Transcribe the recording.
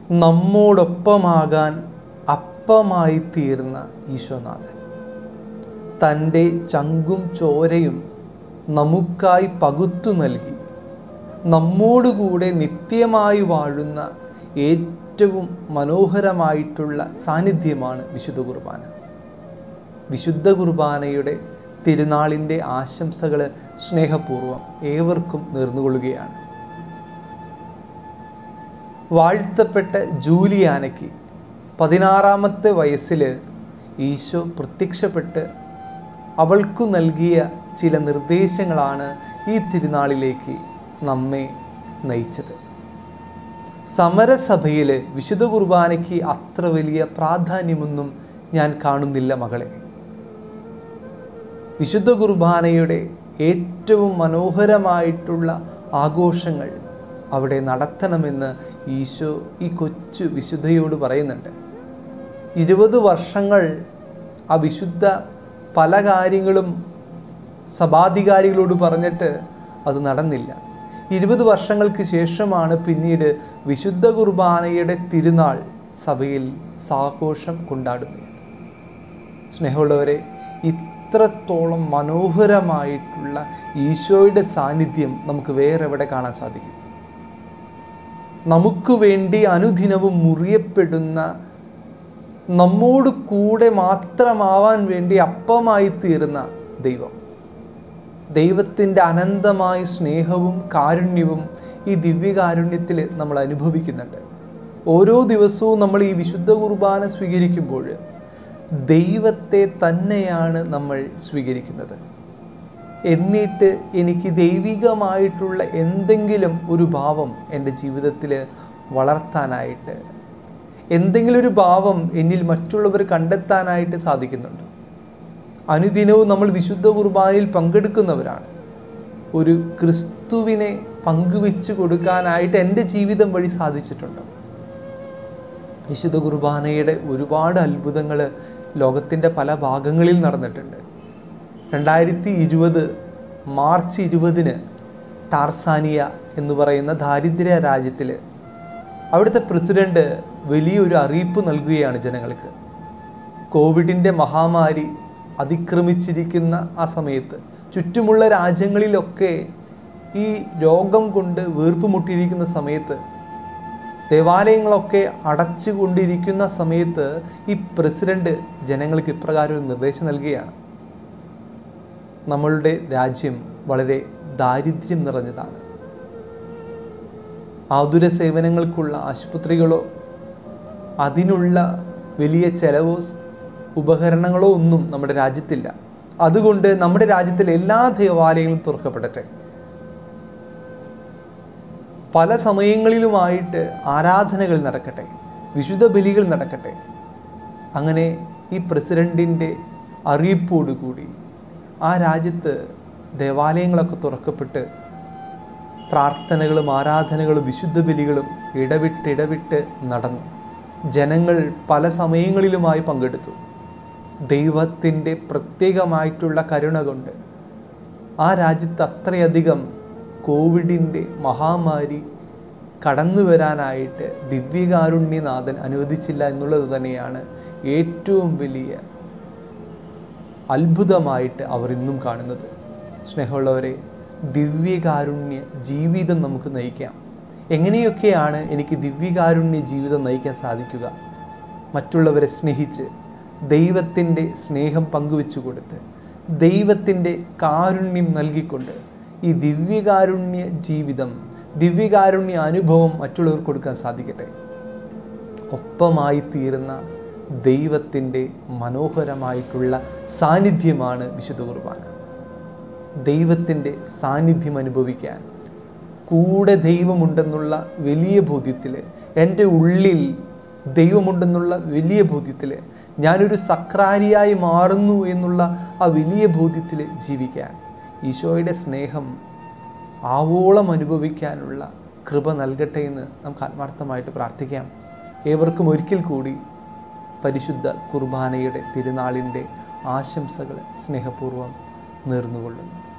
നമ്മോടൊപ്പമാകാൻ അപ്പമായി തീർന്ന ഈശോനാഥൻ തൻ്റെ ചങ്കും ചോരയും നമുക്കായി പകുത്തു നൽകി നമ്മോടുകൂടെ നിത്യമായി വാഴുന്ന ഏറ്റവും മനോഹരമായിട്ടുള്ള സാന്നിധ്യമാണ് വിശുദ്ധ കുർബാന വിശുദ്ധ കുർബാനയുടെ തിരുനാളിൻ്റെ ആശംസകൾ സ്നേഹപൂർവ്വം ഏവർക്കും നേർന്നുകൊള്ളുകയാണ് വാഴ്ത്തപ്പെട്ട ജൂലിയാനയ്ക്ക് പതിനാറാമത്തെ വയസ്സിൽ ഈശോ പ്രത്യക്ഷപ്പെട്ട് അവൾക്കു നൽകിയ ചില നിർദ്ദേശങ്ങളാണ് ഈ തിരുനാളിലേക്ക് നമ്മെ നയിച്ചത് സമരസഭയിൽ വിശുദ്ധ കുർബാനയ്ക്ക് അത്ര വലിയ പ്രാധാന്യമൊന്നും ഞാൻ കാണുന്നില്ല മകളെ വിശുദ്ധ കുർബാനയുടെ ഏറ്റവും മനോഹരമായിട്ടുള്ള ആഘോഷങ്ങൾ അവിടെ നടത്തണമെന്ന് ഈശോ ഈ കൊച്ചു വിശുദ്ധയോട് പറയുന്നുണ്ട് ഇരുപത് വർഷങ്ങൾ ആ വിശുദ്ധ പല കാര്യങ്ങളും സഭാധികാരികളോട് പറഞ്ഞിട്ട് അത് നടന്നില്ല ഇരുപത് വർഷങ്ങൾക്ക് ശേഷമാണ് പിന്നീട് വിശുദ്ധ കുർബാനയുടെ തിരുനാൾ സഭയിൽ സാഘോഷം കൊണ്ടാടുന്നത് സ്നേഹമുള്ളവരെ ഇത്രത്തോളം മനോഹരമായിട്ടുള്ള ഈശോയുടെ സാന്നിധ്യം നമുക്ക് വേറെ എവിടെ കാണാൻ സാധിക്കും നമുക്ക് വേണ്ടി അനുദിനവും മുറിയപ്പെടുന്ന നമ്മോട് കൂടെ മാത്രമാവാൻ വേണ്ടി അപ്പമായി തീർന്ന ദൈവം ദൈവത്തിൻ്റെ അനന്തമായ സ്നേഹവും കാരുണ്യവും ഈ ദിവ്യകാരുണ്യത്തിൽ നമ്മൾ അനുഭവിക്കുന്നുണ്ട് ഓരോ ദിവസവും നമ്മൾ ഈ വിശുദ്ധ കുർബാന സ്വീകരിക്കുമ്പോൾ ദൈവത്തെ തന്നെയാണ് നമ്മൾ സ്വീകരിക്കുന്നത് എന്നിട്ട് എനിക്ക് ദൈവികമായിട്ടുള്ള എന്തെങ്കിലും ഒരു ഭാവം എൻ്റെ ജീവിതത്തിൽ വളർത്താനായിട്ട് എന്തെങ്കിലും ഒരു ഭാവം എന്നിൽ മറ്റുള്ളവർ കണ്ടെത്താനായിട്ട് സാധിക്കുന്നുണ്ട് അനുദിനവും നമ്മൾ വിശുദ്ധ കുർബാനയിൽ പങ്കെടുക്കുന്നവരാണ് ഒരു ക്രിസ്തുവിനെ പങ്കുവെച്ച് കൊടുക്കാനായിട്ട് എൻ്റെ ജീവിതം വഴി സാധിച്ചിട്ടുണ്ട് വിശുദ്ധ കുർബാനയുടെ ഒരുപാട് അത്ഭുതങ്ങൾ ലോകത്തിൻ്റെ പല ഭാഗങ്ങളിൽ നടന്നിട്ടുണ്ട് രണ്ടായിരത്തി ഇരുപത് മാർച്ച് ഇരുപതിന് ടാർസാനിയ എന്ന് പറയുന്ന ദാരിദ്ര്യ രാജ്യത്തിൽ അവിടുത്തെ പ്രസിഡന്റ് വലിയൊരു അറിയിപ്പ് നൽകുകയാണ് ജനങ്ങൾക്ക് കോവിഡിൻ്റെ മഹാമാരി അതിക്രമിച്ചിരിക്കുന്ന ആ സമയത്ത് ചുറ്റുമുള്ള രാജ്യങ്ങളിലൊക്കെ ഈ രോഗം കൊണ്ട് വീർപ്പുമുട്ടിയിരിക്കുന്ന സമയത്ത് ദേവാലയങ്ങളൊക്കെ അടച്ചുകൊണ്ടിരിക്കുന്ന സമയത്ത് ഈ പ്രസിഡന്റ് ജനങ്ങൾക്ക് ഇപ്രകാരം ഒരു നിർദ്ദേശം നൽകുകയാണ് നമ്മളുടെ രാജ്യം വളരെ ദാരിദ്ര്യം നിറഞ്ഞതാണ് ആതുര സേവനങ്ങൾക്കുള്ള ആശുപത്രികളോ അതിനുള്ള വലിയ ചെലവോ ഉപകരണങ്ങളോ ഒന്നും നമ്മുടെ രാജ്യത്തില്ല അതുകൊണ്ട് നമ്മുടെ രാജ്യത്തിലെ എല്ലാ ദേവാലയങ്ങളും തുറക്കപ്പെടട്ടെ പല സമയങ്ങളിലുമായിട്ട് ആരാധനകൾ നടക്കട്ടെ വിശുദ്ധ ബലികൾ നടക്കട്ടെ അങ്ങനെ ഈ പ്രസിഡൻറ്റിൻ്റെ അറിയിപ്പോടുകൂടി ആ രാജ്യത്ത് ദേവാലയങ്ങളൊക്കെ തുറക്കപ്പെട്ട് പ്രാർത്ഥനകളും ആരാധനകളും വിശുദ്ധ ബലികളും ഇടവിട്ട് ഇടവിട്ട് നടന്നു ജനങ്ങൾ പല സമയങ്ങളിലുമായി പങ്കെടുത്തു ദൈവത്തിൻ്റെ പ്രത്യേകമായിട്ടുള്ള കരുണ കൊണ്ട് ആ രാജ്യത്ത് അത്രയധികം കോവിഡിൻ്റെ മഹാമാരി കടന്നു വരാനായിട്ട് ദിവ്യകാരുണ്യനാഥൻ അനുവദിച്ചില്ല എന്നുള്ളത് തന്നെയാണ് ഏറ്റവും വലിയ അത്ഭുതമായിട്ട് അവർ ഇന്നും കാണുന്നത് സ്നേഹമുള്ളവരെ ദിവ്യകാരുണ്യ ജീവിതം നമുക്ക് നയിക്കാം എങ്ങനെയൊക്കെയാണ് എനിക്ക് ദിവ്യകാരുണ്യ ജീവിതം നയിക്കാൻ സാധിക്കുക മറ്റുള്ളവരെ സ്നേഹിച്ച് ദൈവത്തിൻ്റെ സ്നേഹം പങ്കുവെച്ചു കൊടുത്ത് ദൈവത്തിൻ്റെ കാരുണ്യം നൽകിക്കൊണ്ട് ഈ ദിവ്യകാരുണ്യ ജീവിതം ദിവ്യകാരുണ്യ അനുഭവം മറ്റുള്ളവർക്ക് കൊടുക്കാൻ സാധിക്കട്ടെ ഒപ്പമായി തീരുന്ന ദൈവത്തിൻ്റെ മനോഹരമായിട്ടുള്ള സാന്നിധ്യമാണ് വിശുദ്ധ കുർബാന ദൈവത്തിൻ്റെ സാന്നിധ്യം അനുഭവിക്കാൻ കൂടെ ദൈവമുണ്ടെന്നുള്ള വലിയ ബോധ്യത്തിൽ എൻ്റെ ഉള്ളിൽ ദൈവമുണ്ടെന്നുള്ള വലിയ ബോധ്യത്തിൽ ഞാനൊരു സക്രാരിയായി മാറുന്നു എന്നുള്ള ആ വലിയ ബോധ്യത്തിൽ ജീവിക്കാൻ ഈശോയുടെ സ്നേഹം ആവോളം അനുഭവിക്കാനുള്ള കൃപ നൽകട്ടെ എന്ന് നമുക്ക് ആത്മാർത്ഥമായിട്ട് പ്രാർത്ഥിക്കാം ഏവർക്കും ഒരിക്കൽ കൂടി പരിശുദ്ധ കുർബാനയുടെ തിരുനാളിൻ്റെ ആശംസകൾ സ്നേഹപൂർവ്വം നേർന്നുകൊള്ളുന്നു